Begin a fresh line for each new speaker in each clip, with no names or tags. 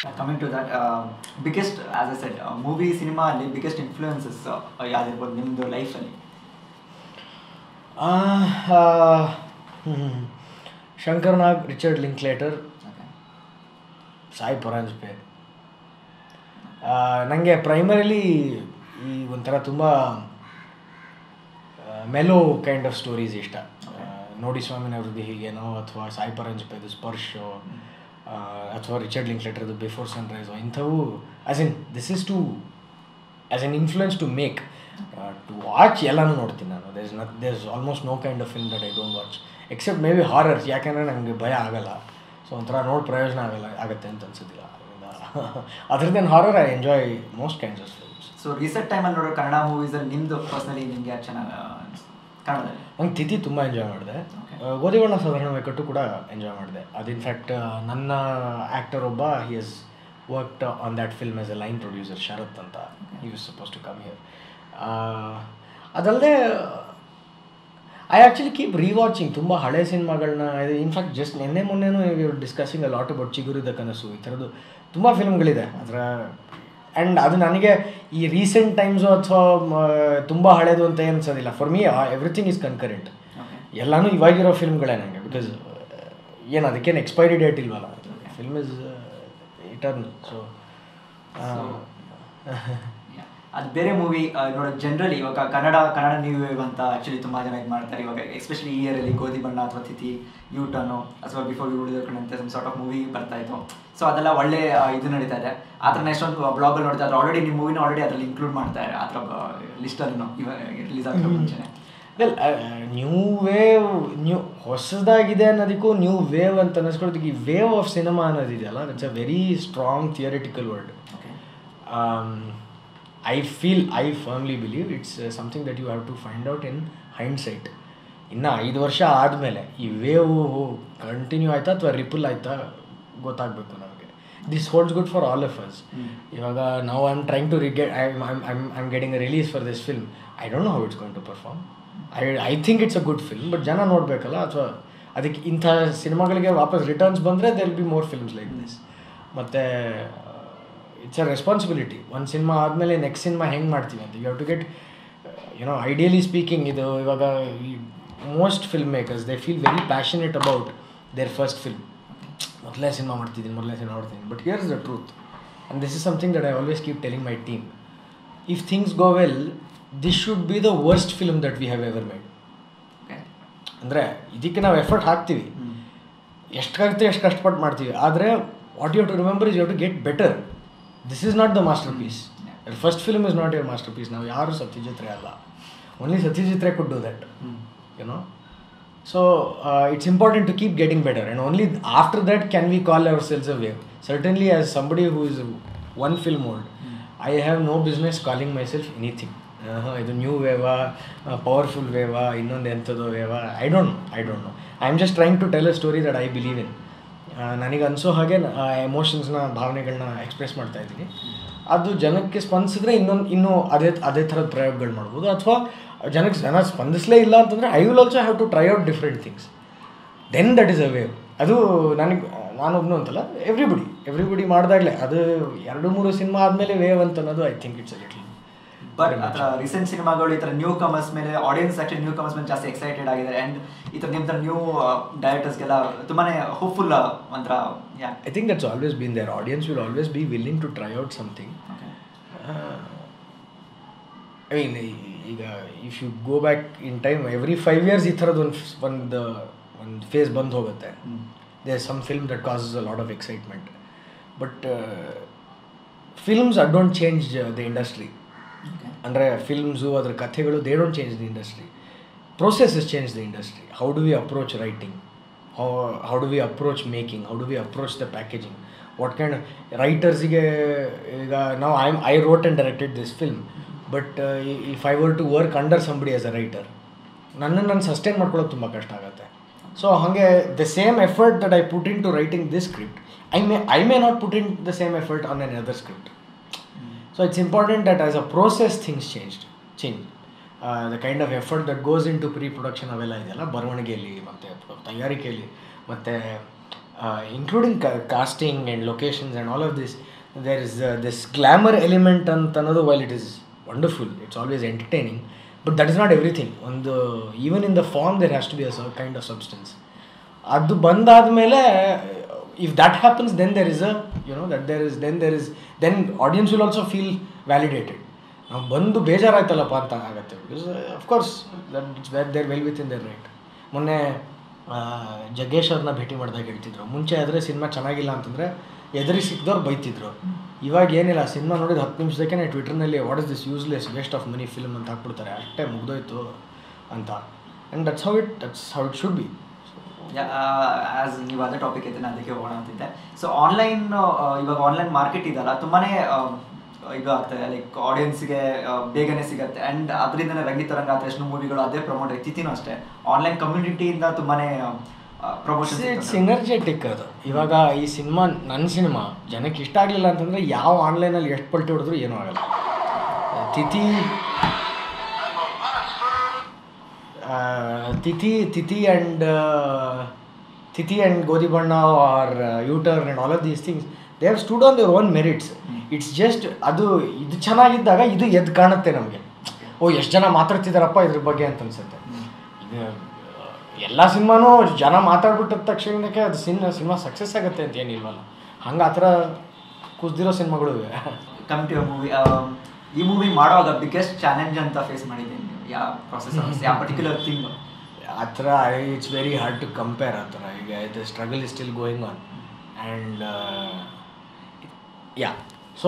Coming to that biggest as a set movie cinema ಅಲ್ಲಿ biggest influences ಯಾವ್ದಿರ್ಬೋದು ನಿಮ್ಮದು ಲೈಫಲ್ಲಿ
ಆ, ಆ, hmm. Shankar Nag Richard Linklater Sai Paranjpe ನನಗೆ ಪ್ರೈಮರಿಲಿ ಈ ಒಂಥರ ತುಂಬ ಮೆಲೋ ಕೈಂಡ್ ಆಫ್ ಸ್ಟೋರೀಸ್ ಇಷ್ಟ ಆ, ನೋಡಿ ಸ್ವಾಮಿನವ್ರದ್ದು ಹೀಗೇನೋ ಅಥವಾ ಸಾಯಿ ಪರಾಂಜ್ಪೆದು ಸ್ಪರ್ಶೋ ಅಥವಾ ರಿಚರ್ಡ್ ಲಿಂಕ್ಲೇಟರ್ದು ಬಿಫೋರ್ ಸನ್ರೈಸು ಇಂಥವು as in this is to as an influence to make to watch ಎಲ್ಲನೂ ನೋಡ್ತೀನಿ ನಾನು there's not there's almost no kind of film that I don't watch except maybe ಬಿ ಹಾರರ್ಸ್ ಯಾಕೆಂದರೆ ನನಗೆ ಭಯ ಆಗಲ್ಲ ಸೊ ಒಂಥರ ನೋಡಿ ಪ್ರಯೋಜನ ಆಗಲ್ಲ ಆಗುತ್ತೆ ಅಂತ ಅನ್ಸೋದಿಲ್ಲ other than horror I enjoy most kinds of films
so recent ಟೈಮಲ್ಲಿ ನೋಡೋ ಕನ್ನಡ ಮೂವೀಸಲ್ಲಿ ನಿಮ್ಮದು ಪರ್ಸ್ನಲಿ ನಿಮಗೆ ಯಾಕೆ ಚೆನ್ನಾಗಿ ಕನ್ನಡದಲ್ಲಿ
ನಂಗೆ ತಿಥಿ ತುಂಬ ಎಂಜಾಯ್ ಮಾಡಿದೆ
Okay.
ಗೋದಿಬಣ್ಣ ಸಾಧಾರಣ ವೆಕ್ಕಟ್ಟು ಕೂಡ ಎಂಜಾಯ್ ಮಾಡಿದೆ ಅದು ಇನ್ಫ್ಯಾಕ್ಟ್ ನನ್ನ ಆ್ಯಕ್ಟರ್ ಒಬ್ಬ he has worked on that film as a line producer Sharath ಅಂತ he was suppose to come here ಅದಲ್ಲದೆ ಐ ಆ್ಯಕ್ಚುಲಿ ಕೀಪ್ ರಿವಾಚಿಂಗ್ ತುಂಬ ಹಳೆ ಸಿನಿಮಾಗಳನ್ನ ಇನ್ಫ್ಯಾಕ್ಟ್ ಜಸ್ಟ್ ನಿನ್ನೆ ಮೊನ್ನೆನೂ discussing a lot about Chigurida Kanasu ಈ ಥರದ್ದು ತುಂಬ ಫಿಲ್ಮ್ಗಳಿದೆ ಅದರ ಆ್ಯಂಡ್ ಅದು ನನಗೆ ಈ ರೀಸೆಂಟ್ ಟೈಮ್ಸು ಅಥವಾ ತುಂಬ ಹಳೇದು ಅಂತ ಏನು ಅನ್ಸೋದಿಲ್ಲ for me everything is concurrent
okay
ಎಲ್ಲನೂ ಇವಾಗಿರೋ ಫಿಲ್ಮ್ಗಳೇ ನನಗೆ ಬಿಕಾಸ್ ಏನು ಅದಕ್ಕೇನು ಎಕ್ಸ್ಪೈರಿ ಡೇಟ್ ಇಲ್ವಲ್ಲ ಫಿಲ್ಮ್ ಇಸ್ ಇಟರ್ನ್ ಸೊ
ಅದು ಬೇರೆ ಮೂವಿ ನೋಡೋ ಜನರಲಿ ಇವಾಗ ಕನ್ನಡ ಕನ್ನಡ ನ್ಯೂ ವೇವ್ ಅಂತ ಆ್ಯಕ್ಚುಲಿ ತುಂಬ ಜನ ಇದು ಮಾಡ್ತಾರೆ ಇವಾಗ ಎಸ್ಪೆಷಲಿ ಈ ಇಯರಲ್ಲಿ ಗೋಧಿ ಬಣ್ಣ ಅಥವಾ ತಿಥಿ ಯೂ ಟರ್ನು ಅಥವಾ ಬಿಫೋರ್ ಯು ಉಳಿದೋರ್ಕಂತೆ ಸಮ್ ಸಾರ್ಟ್ ಆಫ್ ಮೂವಿ ಬರ್ತಾ ಇತ್ತು ಸೊ ಅದೆಲ್ಲ ಒಳ್ಳೆ ಆ, ಇದು ನಡೀತಾ ಇದೆ ಆ ಥರ ಎಷ್ಟೊಂದು ಬ್ಲಾಗಲ್ಲಿ ನೋಡ್ತಾ ಇದ್ದಾರೆ ಆಲ್ರೆಡಿ ನಿಮ್ಮ ಮೂವಿನ ಆಲ್ರೆಡಿ ಅದರಲ್ಲಿ ಇನ್ಕ್ಲೂಡ್ ಮಾಡ್ತಾರೆ ಆ ಥರ ಲಿಸ್ಟಲ್ಲೂ ಇವಾಗ ರಿಲೀಸ್ ಆಗೋ ಮುಂಚೆನೆ
ವೆಲ್ ನ್ಯೂ ವೇವ್ ನ್ಯೂ ಹೊಸದಾಗಿದೆ ಅನ್ನೋದಕ್ಕೂ ನ್ಯೂ ವೇವ್ ಅಂತ ಅನ್ನಿಸ್ಕೊಳ್ಳೋದಕ್ಕೆ ಈ ವೇವ್ ಆಫ್ ಸಿನಿಮಾ ಅನ್ನೋದಿದೆಯಲ್ಲ it's a very strong theoretical word
okay
I feel I firmly believe it's something that you have to find out in hindsight ಇನ್ನು ಐದು ವರ್ಷ ಆದಮೇಲೆ ಈ ವೇವ್ ಕಂಟಿನ್ಯೂ ಆಯ್ತಾ ಅಥವಾ ರಿಪಲ್ ಆಯ್ತಾ ಗೊತ್ತಾಗಬೇಕು ನಮಗೆ this holds good for all of us ಇವಾಗ ನಾವು I am trying to regret I I'm getting a release for this film I don't know how it's going to perform I I think it's a good film but ಜನ ನೋಡಬೇಕಲ್ಲ ಅಥವಾ ಅದಕ್ಕೆ ಇಂಥ ಸಿನಿಮಾಗಳಿಗೆ ವಾಪಸ್ returns ಬಂದರೆ there'll be more films like this ಮತ್ತು it's a responsibility ಒಂದು ಸಿನಿಮಾ ಆದಮೇಲೆ ನೆಕ್ಸ್ಟ್ ಸಿನಿಮಾ ಹೆಂಗೆ ಮಾಡ್ತೀವಿ ಅಂತ you have to get you know ideally speaking ಇದು ಇವಾಗ most film makers they feel very passionate about their first film ಮೊದಲೇ ಸಿನಿಮಾ ಮಾಡ್ತಿದ್ದೀನಿ ಮೊದಲೇ ಸಿನಿಮಾ ಮಾಡ್ತೀನಿ but here is the truth and this is something that I always keep telling my team if things go well this should be the worst film that we have ever made
okay
ಅಂದರೆ ಇದಕ್ಕೆ ನಾವು effort ಹಾಕ್ತೀವಿ ಎಷ್ಟಾಗುತ್ತೆ ಎಷ್ಟು ಕಷ್ಟಪಟ್ಟು ಮಾಡ್ತೀವಿ ಆದರೆ what you to remember is you to get better this is not the masterpiece first film is not your masterpiece ನಾವು ಯಾರು ಸತ್ಯಜಿತ್ ರೇ ಅಲ್ಲ only Satyajit Ray could do that you know so it's important to keep getting better and only after that can we call ourselves a wave certainly as somebody who is one film old I have no business calling my self anything ಇದು new ವೇವಾ powerful ವೇವಾ ಇನ್ನೊಂದು ಎಂಥದ್ದು ವೇವಾ I don't know I don't know I am just trying to tell a story that I believe in ನನಗೆ ಅನಿಸೋ ಹಾಗೆ ಎಮೋಷನ್ಸ್ನ ಭಾವನೆಗಳನ್ನ ಎಕ್ಸ್ಪ್ರೆಸ್ ಮಾಡ್ತಾ ಇದ್ದೀನಿ ಅದು ಜನಕ್ಕೆ ಸ್ಪಂದಿಸಿದ್ರೆ ಇನ್ನೊಂದು ಇನ್ನೂ ಅದೇ ಅದೇ ಥರದ ಪ್ರಯೋಗಗಳು ಮಾಡ್ಬೋದು ಅಥವಾ ಜನಕ್ಕೆ ಜನ ಸ್ಪಂದಿಸಲೇ ಇಲ್ಲ ಅಂತಂದರೆ I will also have to try out different things then that is a wave ಅದು ನನಗೆ ನಾನೊಬ್ನು ಅಂತಲ್ಲ ಎವ್ರಿಬಡಿ ಎವ್ರಿಬಡಿ ಮಾಡಿದಾಗಲೇ ಅದು ಎರಡು ಮೂರು ಸಿನಿಮಾ ಆದಮೇಲೆ ವೇವ್ ಅಂತ ಅನ್ನೋದು I think it's a little
but ಆ ಥರ ರೀಸೆಂಟ್ ಸಿನಿಮಾಗಳು ಈ ಥರ ನ್ಯೂ ಕಮರ್ಸ್ ಮೇಲೆ ಆಡಿಯನ್ಸ್ ಆ್ಯಕ್ಚುಲಿ ನ್ಯೂ ಕಮರ್ಸ್ ಮೇಲೆ ಜಾಸ್ತಿ ಎಕ್ಸೈಟೆಡ್ ಆಗಿದ್ದಾರೆ ಆ್ಯಂಡ್ ಈ ಥರ ನಿಮ್ಮ ಥರ ನ್ಯೂ ಡೈರೆಕ್ಟರ್ಸ್ಗೆಲ್ಲ ತುಂಬಾ ಹೋಪ್ಫುಲ್ ಒಂಥರ yeah
I think that's always been there audience will always be willing to try out something
okay
I mean ಈಗ if you go back in time every five years ಈ ಥರದ್ದು ಒಂದು ಒಂದು ಒಂದು ಫೇಸ್ ಬಂದು ಹೋಗುತ್ತೆ they some film that causes a lot of excitement but films a don't change the industry ಅಂದರೆ films ಅದ್ರ ಕಥೆಗಳು they don't change the industry process is change the industry how do we approach writing how how do we approach making how do we approach the packaging what kind ರೈಟರ್ಸಿಗೆ ಈಗ ನಾವು I I wrote and directed this film but if I were to work under somebody as a writer ನನ್ನನ್ನು ನಾನು sustain ಮಾಡ್ಕೊಳ್ಳೋದು ತುಂಬ ಕಷ್ಟ ಆಗುತ್ತೆ so ಹಾಗೆ the same effort that I put in to writing this script I may I may not put in the same effort on another script so it's important that as a process things changed change the kind of effort that goes in to pre production ಅವೆಲ್ಲ ಇದೆಯಲ್ಲ ಬರವಣಿಗೆಯಲ್ಲಿ ಮತ್ತು ತಯಾರಿಕೆಯಲ್ಲಿ ಮತ್ತು including casting and locations and all of this there is this glamour element ಅಂತ ಅನ್ನೋದು while it is wonderful it's always entertaining but that is not everything ಒಂದು even in the form there has to be a kind of substance ಅದು ಬಂದಾದಮೇಲೆ if that happens then there is a you know that there is then there is then audience will also feel validated ನಾವು ಬಂದು ಬೇಜಾರಾಯ್ತಲ್ಲಪ್ಪ ಅಂತ ಆಗುತ್ತೆ because of course that it's where there well with in there right ಮೊನ್ನೆ ಆ, ಜಗ್ಗೇಶ್ ಅವ್ರನ್ನ ಭೇಟಿ ಮಾಡಿದಾಗ ಹೇಳ್ತಿದ್ರು ಮುಂಚೆ ಆದರೆ ಸಿನಿಮಾ ಚೆನ್ನಾಗಿಲ್ಲ ಅಂತಂದರೆ ಎದುರಿ ಸಿಕ್ದವ್ರು ಬೈತಿದ್ರು ಇವಾಗ ಏನಿಲ್ಲ ಸಿನಿಮಾ ನೋಡಿದ ಹತ್ತು ನಿಮಿಷದಕ್ಕೆ ಟ್ವಿಟರ್ನಲ್ಲಿ what is this useless waste of money film ಅಂತ ಹಾಕ್ಬಿಡ್ತಾರೆ ಅಷ್ಟೇ ಮುಗ್ದೋಯ್ತು ಅಂತ and that's how it that's how it should be
as ನೀವು ಅದೇ ಟಾಪಿಕ್ ಐತೆ ನಾನು ಅದಕ್ಕೆ ಹೋಗೋಣ ಅಂತಿದ್ದೆ ಸೊ ಆನ್ಲೈನ್ ಇವಾಗ ಆನ್ಲೈನ್ ಮಾರ್ಕೆಟ್ ಇದಲ್ಲ ತುಂಬಾನೇ ಆ, ಇದು ಆಗ್ತದೆ ಲೈಕ್ ಆಡಿಯನ್ಸ್ಗೆ ಬೇಗನೆ ಸಿಗತ್ತೆ ಆ್ಯಂಡ್ ಅದರಿಂದನೇ ರಂಗಿತರಂಗ ಅಥವಾ ಎಷ್ಟು ಮೂವಿಗಳು ಅದೇ ಪ್ರಮೋಟ್ ತಿಥಿನೂ ಅಷ್ಟೇ ಆನ್ಲೈನ್ ಕಮ್ಯುನಿಟಿಯಿಂದ ತುಂಬಾನೇ ಪ್ರಮೋಷನ್
ಇಟ್ಸ್ ಎನರ್ಜೆಟಿಕ್ ಅದು ಇವಾಗ ಈ ಸಿನಿಮಾ ನನ್ನ ಸಿನಿಮಾ ಜನಕ್ಕೆ ಇಷ್ಟ ಆಗಲಿಲ್ಲ ಅಂತಂದರೆ ಯಾವ ಆನ್ಲೈನಲ್ಲಿ ಎಷ್ಟು ಪಲ್ಟಿ ಹೊಡೆದ್ರು ಏನೂ ಆಗಲ್ಲ ತಿಥಿ ಆ, ತಿಥಿ ತಿಥಿ ಆ್ಯಂಡ್ ತಿಥಿ and Godhi Banna or U turn and all of these things they have stood on their own merits it's just ಅದು ಇದು ಚೆನ್ನಾಗಿದ್ದಾಗ ಇದು ಎದ್ದು ಕಾಣುತ್ತೆ ನಮಗೆ ಓ ಎಷ್ಟು ಜನ ಮಾತಾಡ್ತಿದ್ದಾರಪ್ಪ ಇದ್ರ ಬಗ್ಗೆ ಅಂತ ಅನ್ಸುತ್ತೆ ಇದು ಎಲ್ಲ ಸಿನಿಮಾನೂ ಜನ ಮಾತಾಡ್ಬಿಟ್ಟ ತಕ್ಷಣಕ್ಕೆ ಅದು ಸಿನಿಮಾ ಸಿನಿಮಾ ಸಕ್ಸಸ್ ಆಗುತ್ತೆ ಅಂತ ಏನಿಲ್ವಲ್ಲ ಹಂಗೆ ಆ ಥರ ಕುಸ್ದಿರೋ ಸಿನಿಮಾಗಳು ಇವೆ
ಕಮ್ ಟು ಮೂವಿ ಈ ಮೂವಿ ಮಾಡುವಾಗ ಬಿಗ್ಗೆಸ್ಟ್ ಚಾಲೆಂಜ್ ಅಂತ ಫೇಸ್ ಮಾಡಿದ್ದೀನಿ ನೀವು ಯಾವ ಪ್ರೊಸೆಸ್ ಯಾವ ಪರ್ಟಿಕ್ಯುಲರ್ ಥಿಂಗ್
ಆ ಥರ it's very hard to compare ಆ ಥರ ಈಗ ಇದು struggle is still going on and yeah so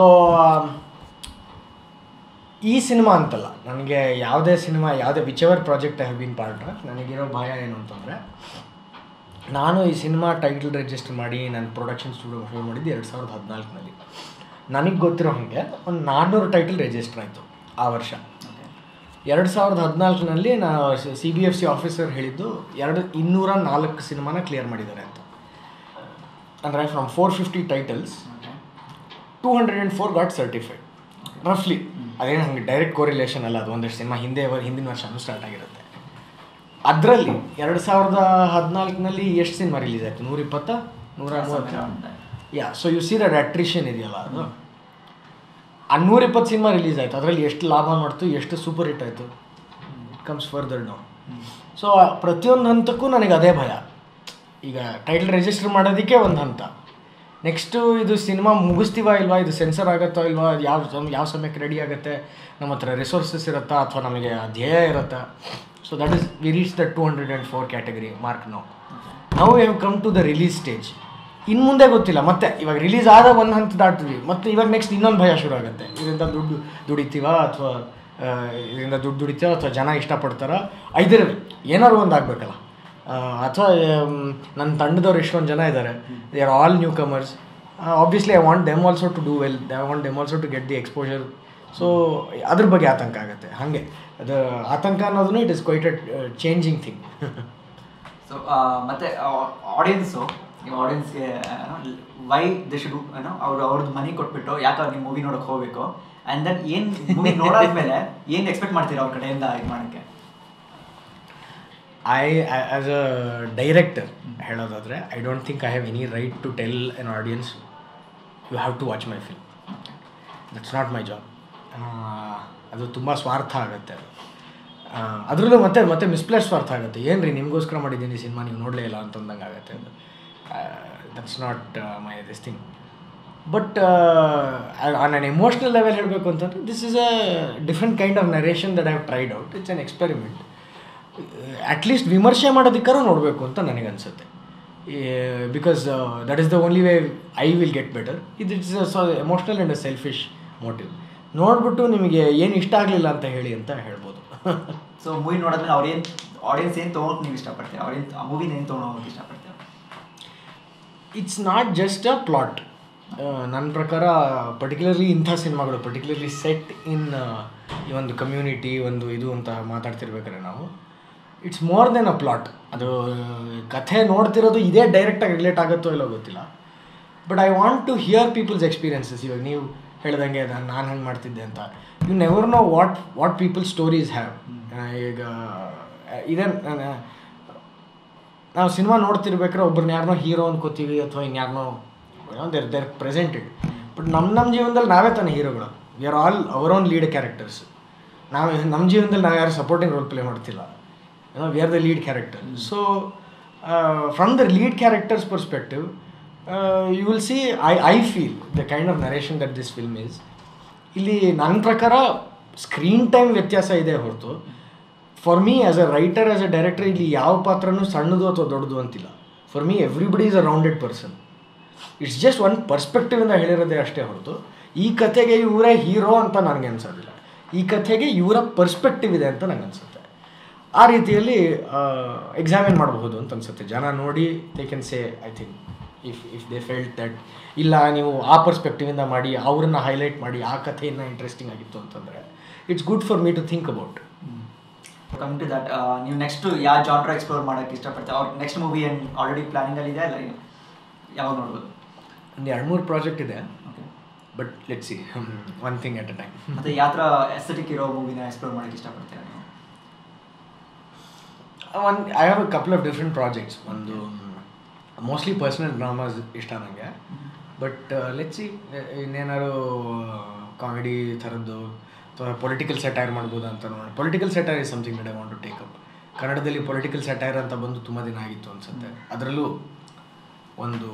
ಈ ಸಿನಿಮಾ ಅಂತಲ್ಲ ನನಗೆ ಯಾವುದೇ ಸಿನಿಮಾ ಯಾವುದೇ which ever project I have been part ನನಗಿರೋ ಭಯ ಏನು ಅಂತಂದರೆ ನಾನು ಈ ಸಿನಿಮಾ ಟೈಟಲ್ ರಿಜಿಸ್ಟರ್ ಮಾಡಿ ನಾನು ಪ್ರೊಡಕ್ಷನ್ ಸ್ಟುಡಿಯೋ ಶುರು ಮಾಡಿದ್ದು ಎರಡು ಸಾವಿರದ ಹದಿನಾಲ್ಕನಲ್ಲಿ ನನಗೆ ಗೊತ್ತಿರೋ ಹಾಗೆ ಒಂದು ನಾನ್ನೂರು ಟೈಟಲ್ ರಿಜಿಸ್ಟರ್ ಆಯಿತು ಆ ವರ್ಷ ಎರಡು ಸಾವಿರದ ಹದಿನಾಲ್ಕರಲ್ಲಿ ನಾ C B F C officer ಹೇಳಿದ್ದು ಎರಡು ಇನ್ನೂರ ನಾಲ್ಕು ಸಿನಿಮಾನ ಕ್ಲಿಯರ್ ಮಾಡಿದ್ದಾರೆ ಅಂತ ಅಂದರೆ from four fifty titles two hundred and four got certified ರಫ್ಲಿ ಅದೇನು ಹಂಗೆ ಡೈರೆಕ್ಟ್ ಕೋರಿಲೇಷನ್ ಅಲ್ಲ ಅದು ಒಂದಷ್ಟು ಸಿನಿಮಾ ಹಿಂದೆ ವ- ಹಿಂದಿನ ವರ್ಷನೂ ಸ್ಟಾರ್ಟ್ ಆಗಿರುತ್ತೆ ಅದರಲ್ಲಿ ಎರಡು ಸಾವಿರದ ಹದಿನಾಲ್ಕನಲ್ಲಿ ಎಷ್ಟು ಸಿನಿಮಾ ರಿಲೀಸ್ ಆಯಿತು ನೂರ ಇಪ್ಪತ್ತ ನೂರ ಮೂವತ್ತು yeah so you see that attrition ಇದೆಯಲ್ಲ ಅದು ಆ ನೂರ ಇಪ್ಪತ್ತು ಸಿನಿಮಾ ರಿಲೀಸ್ ಆಯಿತು ಅದರಲ್ಲಿ ಎಷ್ಟು ಲಾಭ ಮಾಡ್ತು ಎಷ್ಟು ಸೂಪರ್ ಹಿಟ್ ಆಯಿತು ಕಮ್ಸ್ ಫರ್ದರ್ ಡೌನ್ ಸೊ ಪ್ರತಿಯೊಂದು ಹಂತಕ್ಕೂ ನನಗೆ ಅದೇ ಭಯ ಈಗ ಟೈಟಲ್ ರಿಜಿಸ್ಟರ್ ಮಾಡೋದಕ್ಕೆ ಒಂದು ಹಂತ ನೆಕ್ಸ್ಟು ಇದು ಸಿನಿಮಾ ಮುಗಿಸ್ತೀವಾ ಇಲ್ವಾ ಇದು ಸೆನ್ಸರ್ ಆಗುತ್ತೋ ಇಲ್ವಾ ಯಾವ ಸಮ ಯಾವ ಸಮಯಕ್ಕೆ ರೆಡಿ ಆಗುತ್ತೆ ನಮ್ಮ ಹತ್ರ ರಿಸೋರ್ಸಸ್ ಇರುತ್ತಾ ಅಥವಾ ನಮಗೆ ಆ ಧ್ಯೇಯ ಇರುತ್ತಾ so that is we reach the two hundred and four category mark no ನಾವು have come to the release stage ಇನ್ನು ಮುಂದೆ ಗೊತ್ತಿಲ್ಲ ಮತ್ತೆ ಇವಾಗ ರಿಲೀಸ್ ಆದ ಒಂದು ಹಂತ ದಾಟ್ತೀವಿ ಮತ್ತೆ ಇವಾಗ ನೆಕ್ಸ್ಟ್ ಇನ್ನೊಂದು ಭಯ ಶುರು ಆಗುತ್ತೆ ಇದರಿಂದ ದುಡ್ಡು ದುಡಿತೀವಾ ಅಥವಾ ಇದರಿಂದ ದುಡ್ಡು ದುಡಿತೀವ ಅಥವಾ ಜನ ಇಷ್ಟಪಡ್ತಾರಾ ಐದರ ಏನಾದ್ರು ಒಂದು ಆಗಬೇಕಲ್ಲ ಅಥವಾ ನನ್ನ ತಂಡದವ್ರು ಎಷ್ಟೊಂದು ಜನ ಇದ್ದಾರೆ they are all newcomers obviously I want them also to do well I want them also to get the exposure so ಅದ್ರ ಬಗ್ಗೆ ಆತಂಕ ಆಗುತ್ತೆ ಹಾಗೆ ಅದು ಆತಂಕ ಅನ್ನೋದನ್ನು it is quite a changing thing
so ಮತ್ತೆ ಆಡಿಯನ್ಸು ಈ ಆಡಿಯನ್ಸ್ಗೆ ವೈ ದೇ ಶುಡ್ ಏನೋ ಅವ್ರು ಅವ್ರದ್ದು ಮನಿ ಕೊಟ್ಬಿಟ್ಟು ಯಾಕೆ ನೀವು ಮೂವಿ ನೋಡಕ್ ಹೋಗ್ಬೇಕು ಆ್ಯಂಡ್ ದೆನ್ ಏನು ಮೂವಿ ನೋಡಾದ್ಮೇಲೆ ಏನು ಎಕ್ಸ್ಪೆಕ್ಟ್ ಮಾಡ್ತೀರಾ ಅವ್ರ ಕಡೆಯಿಂದ ಇದು ಮಾಡೋಕ್ಕೆ
ಐ ಆ್ಯಸ್ ಅ ಡೈರೆಕ್ಟರ್ ಹೇಳೋದಾದರೆ I don't think I have any right to tell an audience you have to watch my film that's not my job ಅದು ತುಂಬ ಸ್ವಾರ್ಥ ಆಗುತ್ತೆ ಅದು ಅದರಲ್ಲೂ ಮತ್ತೆ ಮತ್ತೆ ಮಿಸ್ಪ್ಲೇಸ್ ಸ್ವಾರ್ಥ ಆಗುತ್ತೆ ಏನು ರೀ ನಿಮಗೋಸ್ಕರ ಮಾಡಿದ್ದೀನಿ ಸಿನಿಮಾ ನೀವು ನೋಡಲೇ ಇಲ್ಲ ಅಂತಂದಂಗೆ ಆಗುತ್ತೆ ಅದು that's not my this thing but on an emotional level ಹೇಳಬೇಕು ಅಂತಂದರೆ this is a different kind of narration that have tried out it's an experiment at least ವಿಮರ್ಶೆ ಮಾಡೋದಕ್ಕಾರು ನೋಡಬೇಕು ಅಂತ ನನಗನ್ಸುತ್ತೆ because that is the only way I will get better ಇದು it's so emotional and a selfish motive ನೋಡಿಬಿಟ್ಟು ನಿಮಗೆ ಏನು ಇಷ್ಟ ಆಗಲಿಲ್ಲ ಅಂತ ಹೇಳಿ ಅಂತ ಹೇಳ್ಬೋದು
ಸೊ ಮೂವಿ ನೋಡಿದ್ಮೇಲೆ ಅವ್ರೇನು ಆಡಿಯನ್ಸ್ ಏನು ತೊಗೊಳಕ್ಕೆ ನೀವು ಇಷ್ಟಪಡ್ತೀರಾ ಅವ್ರೇನು ಆ ಮೂವಿನ ಏನು ತೊಗೊಳೋಕೆ ಇಷ್ಟಪಡ್ತೀರಾ
it's not just a plot ನನ್ನ ಪ್ರಕಾರ ಪರ್ಟಿಕ್ಯುಲರ್ಲಿ ಇಂಥ ಸಿನಿಮಾಗಳು ಪರ್ಟಿಕ್ಯುಲರ್ಲಿ ಸೆಟ್ ಇನ್ ಈ ಒಂದು ಕಮ್ಯುನಿಟಿ ಒಂದು ಇದು ಅಂತ ಮಾತಾಡ್ತಿರ್ಬೇಕಾದ್ರೆ ನಾವು it's more than a plot ಅದು ಕಥೆ ನೋಡ್ತಿರೋದು ಇದೇ ಡೈರೆಕ್ಟಾಗಿ ರಿಲೇಟ್ ಆಗುತ್ತೋ ಇಲ್ಲೋ ಗೊತ್ತಿಲ್ಲ but I want to hear people's experiences ಇವಾಗ ನೀವು ಹೇಳ್ದಂಗೆ ನಾನು ಹಂಗೆ ಮಾಡ್ತಿದ್ದೆ ಅಂತ you never know what what people stories have ಈಗ ಇದೇ ನಾವು ಸಿನಿಮಾ ನೋಡ್ತಿರ್ಬೇಕಾದ್ರೆ ಒಬ್ಬರನ್ನ ಯಾರನ್ನೋ ಹೀರೋ ಅನ್ಕೋತೀವಿ ಅಥವಾ ಇನ್ಯಾರನ್ನೋ ದೇರ್ ದೇರ್ ಪ್ರೆಸೆಂಟೆಡ್ ಬಟ್ ನಮ್ಮ ನಮ್ಮ ಜೀವನದಲ್ಲಿ ನಾವೇ ತಾನೇ ಹೀರೋಗಳು we are all our own lead characters ನಾವು ನಮ್ಮ ಜೀವನದಲ್ಲಿ ನಾವು ಯಾರು ಸಪೋರ್ಟಿಂಗ್ ರೋಲ್ ಪ್ಲೇ ಮಾಡ್ತಿಲ್ಲ ಏನೋ we are the lead character so from the lead characters perspective you will see I I feel the kind of narration that this film is ಇಲ್ಲಿ ನನ್ನ ಪ್ರಕಾರ ಸ್ಕ್ರೀನ್ ಟೈಮ್ ವ್ಯತ್ಯಾಸ ಇದೆ ಹೊರತು for me as a writer as a director ಇಲ್ಲಿ ಯಾವ ಪಾತ್ರನೂ ಸಣ್ಣದು ಅಥವಾ ದೊಡ್ಡದು ಅಂತಿಲ್ಲ for me everybody is a rounded person it's just one ಪರ್ಸ್ಪೆಕ್ಟಿವಿಂದ ಹೇಳಿರೋದೇ ಅಷ್ಟೇ ಹೊರತು ಈ ಕಥೆಗೆ ಇವರೇ ಹೀರೋ ಅಂತ ನನಗೆ ಅನ್ಸೋದಿಲ್ಲ ಈ ಕಥೆಗೆ ಇವರ ಪರ್ಸ್ಪೆಕ್ಟಿವ್ ಇದೆ ಅಂತ ನಂಗೆ ಅನ್ಸುತ್ತೆ ಆ ರೀತಿಯಲ್ಲಿ ಎಕ್ಸಾಮಿನ್ ಮಾಡಬಹುದು ಅಂತ ಅನ್ಸುತ್ತೆ ಜನ ನೋಡಿ they can say I think if if they felt that ಇಲ್ಲ ನೀವು ಆ ಪರ್ಸ್ಪೆಕ್ಟಿವಿಂದ ಮಾಡಿ ಅವ್ರನ್ನ ಹೈಲೈಟ್ ಮಾಡಿ ಆ ಕಥೆಯನ್ನು ಇಂಟ್ರೆಸ್ಟಿಂಗ್ ಆಗಿತ್ತು ಅಂತಂದರೆ it's good for me to think about
coming to that ನೀವು ನೆಕ್ಸ್ಟ್ ಯಾವ ಜಾನ್ರ ಎಕ್ಸ್ಪ್ಲೋರ್ ಮಾಡೋಕ್ಕೆ ಇಷ್ಟಪಡ್ತೀವಿ ಅವ್ರ ನೆಕ್ಸ್ಟ್ ಮೂವಿ ಏನು ಆಲ್ರೆಡಿ ಪ್ಲಾನಿಂಗಲ್ಲಿ ಇದೆ ಅಲ್ಲ ಏನು ಯಾವಾಗ ನೋಡ್ಬೋದು
ಒಂದು ಎರಡು ಮೂರು ಪ್ರಾಜೆಕ್ಟ್ ಇದೆ
okay
but let see one thing at a time
ಮತ್ತು ಯಾವ ಥರ ಎಸ್ಥೆಟಿಕ್ ಇರೋ ಮೂವಿನ ಎಕ್ಸ್ಪ್ಲೋರ್ ಮಾಡೋಕ್ಕೆ ಇಷ್ಟಪಡ್ತೀರಾ ನೀವು
one I have a couple of different projects ಒಂದು ಮೋಸ್ಟ್ಲಿ ಪರ್ಸ್ನಲ್ ಡ್ರಾಮಾಸ್ ಇಷ್ಟ ನನಗೆ ಬಟ್ ಲೆಟ್ಸಿ ಇನ್ನೇನಾದ್ರು ಕಾಮಿಡಿ ಥರದ್ದು ಅಥವಾ ಪೊಲಿಟಿಕಲ್ ಸೆಟೈರ್ ಮಾಡ್ಬೋದು ಅಂತ ನೋಡಿ political satire is something that I want to take up ಕನ್ನಡದಲ್ಲಿ ಪೊಲಿಟಿಕಲ್ ಸೆಟೈರ್ ಅಂತ ಬಂದು ತುಂಬ ದಿನ ಆಗಿತ್ತು ಅನ್ಸುತ್ತೆ ಅದರಲ್ಲೂ ಒಂದು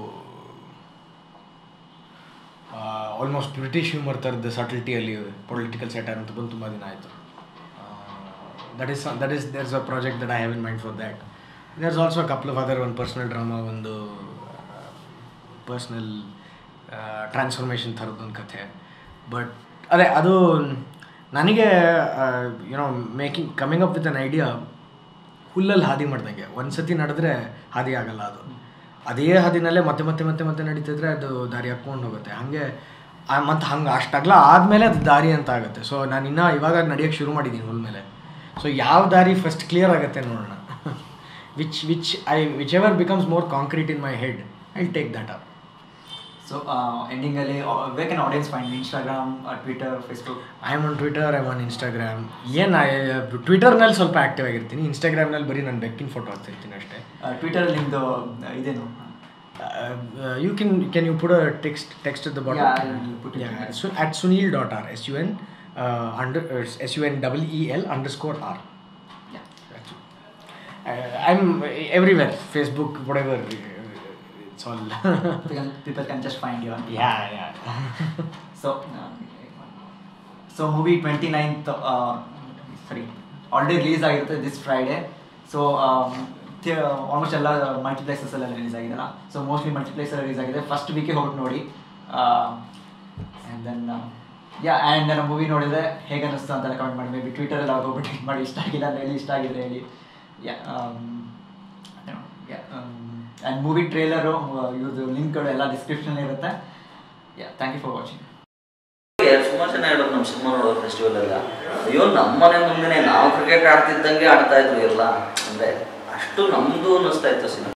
ಆಲ್ಮೋಸ್ಟ್ ಬ್ರಿಟಿಷ್ ಹ್ಯೂಮರ್ ಥರದ ಸಟಲ್ಟಿಯಲ್ಲಿ ಪೊಲಿಟಿಕಲ್ ಸೆಟೈರ್ ಅಂತ ಬಂದು ತುಂಬ ದಿನ ಆಯಿತು that is that is there's a project that I have in mind for that there's also couple of other ಒಂದು ಪರ್ಸ್ನಲ್ ಡ್ರಾಮಾ ಒಂದು ಪರ್ಸ್ನಲ್ ಟ್ರಾನ್ಸ್ಫಾರ್ಮೇಷನ್ ಥರದ್ದೊಂದು ಕಥೆ ಬಟ್ ಅದೇ ಅದು ನನಗೆ you know making coming up with an idea ಹುಲ್ಲಲ್ಲಿ ಹಾದಿ ಮಾಡ್ದಂಗೆ ಒಂದು ಸತಿ ನಡೆದ್ರೆ ಹಾದಿ ಆಗಲ್ಲ ಅದು ಅದೇ ಹಾದಿನಲ್ಲೇ ಮತ್ತೆ ಮತ್ತೆ ಮತ್ತೆ ಮತ್ತೆ ನಡೀತಿದ್ರೆ ಅದು ದಾರಿ ಹಾಕ್ಕೊಂಡು ಹೋಗುತ್ತೆ ಹಾಗೆ ಮತ್ತು ಹಂಗೆ ಅಷ್ಟಾಗಲ ಆದಮೇಲೆ ಅದು ದಾರಿ ಅಂತ ಆಗುತ್ತೆ ಸೊ ನಾನು ಇನ್ನೂ ಇವಾಗ ನಡೆಯೋಕ್ಕೆ ಶುರು ಮಾಡಿದ್ದೀನಿ ಹುಲ್ ಮೇಲೆ ಸೊ ಯಾವ ದಾರಿ ಫಸ್ಟ್ ಕ್ಲಿಯರ್ ಆಗುತ್ತೆ ನೋಡೋಣ which which I whichever becomes more concrete in my head I take that up
so ಎಂಡಿಂಗಲ್ಲಿ way can audience find Instagram Twitter Facebook
I am on Twitter I on Instagram ಏನು ಟ್ವಿಟರ್ನಲ್ಲಿ ಸ್ವಲ್ಪ active ಆಗಿರ್ತೀನಿ ಇನ್ಸ್ಟಾಗ್ರಾಮ್ನಲ್ಲಿ ಬರೀ ನಾನು ಬೆಕ್ಕಿನ photo ಹಾಕ್ತಾ ಇರ್ತೀನಿ ಅಷ್ಟೇ
ಟ್ವಿಟರ್ ನಿಮ್ಮದು ಇದೇನು
you can can you put text text the
Yeah, I'll put it in
bottom
there.
At Sunil dot R S U N under S U N double E L underscore R I am everywhere Facebook whatever it's all
people can just find you
yeah yeah
so so movie twenty ninth ಸರಿ already release ಆಗಿರುತ್ತೆ this Friday so almost ಎಲ್ಲ multiplexes ಎಲ್ಲ release ಆಗಿದೆಲ್ಲ so mostly multiplex ಎಲ್ಲ release ಆಗಿದೆ first ವೀಕೆ ಹೋಗಿ ನೋಡಿ ಆ್ಯಂಡ್ ದೆನ್ ಯಾ ಆ್ಯಂಡ್ ನನ್ನ ಮೂವಿ ನೋಡಿದ್ರೆ ಹೇಗೆ ಅನ್ನಿಸ್ತು ಅಂತೆಲ್ಲ ಕಮೆಂಟ್ ಮಾಡಿ ಮೇ ಬಿ ಟ್ವಿಟರಲ್ಲಿ ಹೋಗ್ಬಿಟ್ಟು ಇದು ಮಾಡಿ ಇಷ್ಟ ಆಗಿಲ್ಲ ಅಂತ ಹೇಳಿ ಇಷ್ಟ ಆಗಿದ್ರೆ ಹೇಳಿ ಯಾ ಆ್ಯಂಡ್ ಮೂವಿ ಟ್ರೇಲರು ಇವ್ರದ್ದು ಲಿಂಕ್ಗಳು ಎಲ್ಲ ಡಿಸ್ಕ್ರಿಪ್ಷನ್ ಇರುತ್ತೆ yeah thank you for watching
ಸುಮಾರು ಜನ ಹೇಳೋದು ನಮ್ಮ ಸಿನಿಮಾ ನೋಡೋ ಫೆಸ್ಟಿವಲ್ ಎಲ್ಲ ಅಯ್ಯೋ ನಮ್ಮ ಮನೆ ಮುಂದೆನೆ ನಾವು ಕ್ರಿಕೆಟ್ ಆಡ್ತಿದ್ದಂಗೆ ಆಡ್ತಾ ಇದ್ರು ಎಲ್ಲ ಅಂದ್ರೆ ಅಷ್ಟು ನಮ್ದು ಅನ್ನಿಸ್ತಾ ಇತ್ತು ಸಿನಿಮಾ